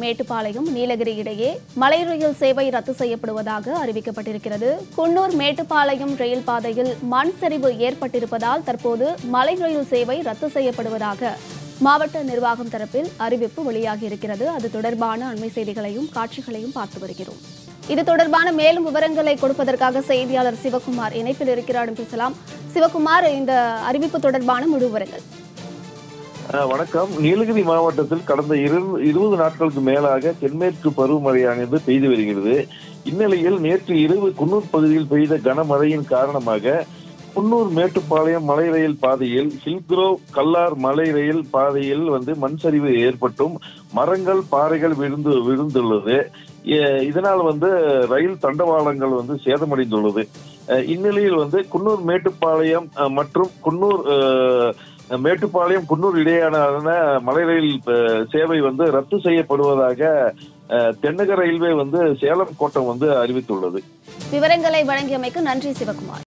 மேட்டுப்பாளையம் நீலகிரி இடையே மலை ரயில் சேவை ரத்து செய்யப்படுவதாக அறிவிக்கப்பட்டிருக்கிறது குன்னூர் மேட்டுப்பாளையம் ரயில் பாதையில் மண் சரிவு ஏற்பட்டிருப்பதால் தற்போது மலை ரயில் சேவை ரத்து செய்யப்படுவதாக மாவட்ட நிர்வாகம் தரப்பில் அறிவிப்பு வெளியாகி இருக்கிறது அது தொடர்பான அண்மை செய்திகளையும் காட்சிகளையும் பார்த்து வருகிறோம் இது தொடர்பான மேலும் விவரங்களை கொடுப்பதற்காக செய்தியாளர் சிவகுமார் இணைப்பில் இருக்கிறார் பேசலாம் சிவகுமார் இந்த அறிவிப்பு தொடர்பான முழு விவரங்கள் அஹ் வணக்கம் நீலகிரி மாவட்டத்தில் கடந்த இரு- இருபது நாட்களுக்கு மேலாக தென்மேற்கு பருவமழையானது பெய்து வருகிறது இந்நிலையில் நேற்று இரவு குன்னூர் பகுதியில் பெய்த கனமழையின் காரணமாக குன்னூர் மேட்டுப்பாளையம் மலை ரயில் பாதையில் ஹில்க்ரோவ் கல்லார் மலை ரயில் பாதையில் வந்து மண் சரிவு ஏற்பட்டும் மரங்கள் பாறைகள் விழுந்து விழுந்துள்ளது எ- இதனால் வந்து ரயில் தண்டவாளங்கள் வந்து சேதமடைந்துள்ளது அஹ் இந்நிலையில் வந்து குன்னூர் மேட்டுப்பாளையம் அஹ், மற்றும் குன்னூர் அஹ், மேட்டுப்பாளையம் குன்னூர் இடையேயான மலை ரயில் அஹ், சேவை வந்து ரத்து செய்யப்படுவதாக அஹ், தென்னக ரயில்வே வந்து சேலம் கோட்டம் வந்து அறிவித்துள்ளது விவரங்களை வழங்கியமைக்கு நன்றி சிவகுமார்